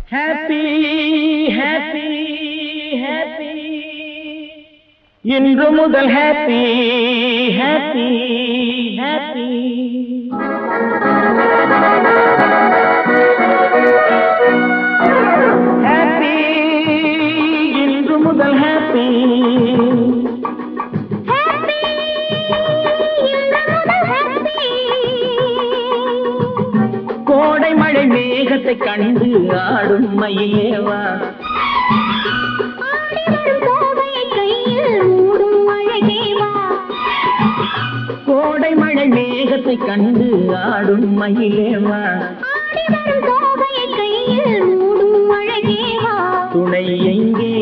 Happy happy happy இன்று முதல் happy happy happy happy இன்று முதல் ஹாப்பி கோடை மழை மேகத்தை கண்டு ஆடும் மயிலேவா கோடை மழை மேகத்தை கண்டு ஆடும் மயிலேவா துணை எங்கே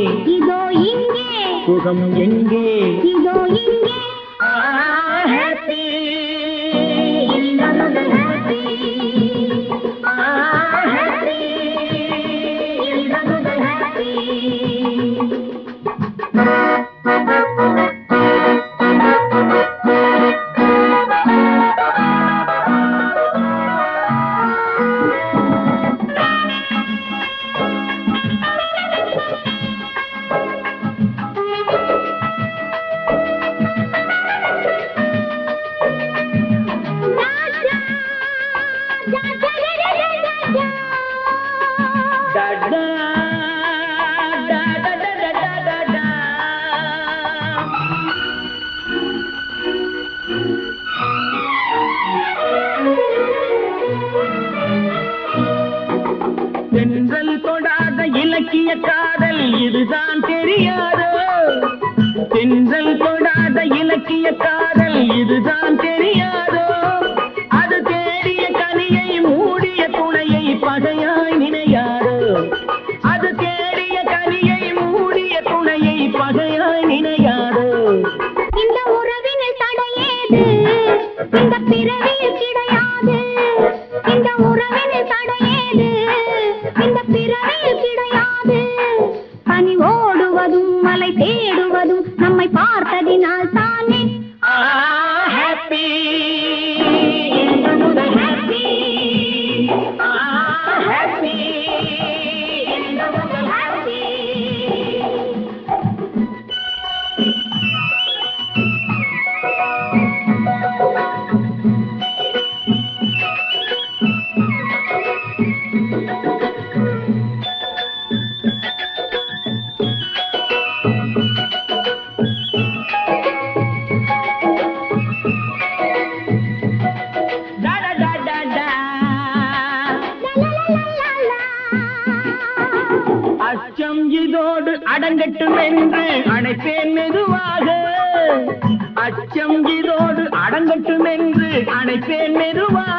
சுகம் எங்கே ஆ, happy. இன்று முதல் happy. ஆ, happy. இன்று முதல் happy. Da da da da da da da da da. தென்றல் தொடாத இலக்கிய காதல் இதுதான் தெரியாதோ தென்றல் தொடாத இலக்கிய காதல் இதுதான் தெரியாதோ அது தேடிய கனியை மூடிய துணையை பகையாய் நினையாதோ அது தேடிய கனியை மூடிய துணையை பகையாய் நினையாதோ இந்த உறவினில் தடையேது இந்த பிறவியில் கிடையாது இந்த உறவினில் தடையேது இந்த பிறவியில் கிடையாது பனி ஓடுவதும் மலை தேடுவதும் நம்மை பார்த்ததினால் தானே ஹாப்பி இன்று முதல் ஹாப்பி ஹாப்பி இன்று முதல் happy Da da da da da. அச்சம் இதோடு அடங்கட்டும் என்று அணைப்பேன் மெதுவாக அச்சம் இதோடு அடங்கட்டும் என்று அணைப்பேன் மெதுவாக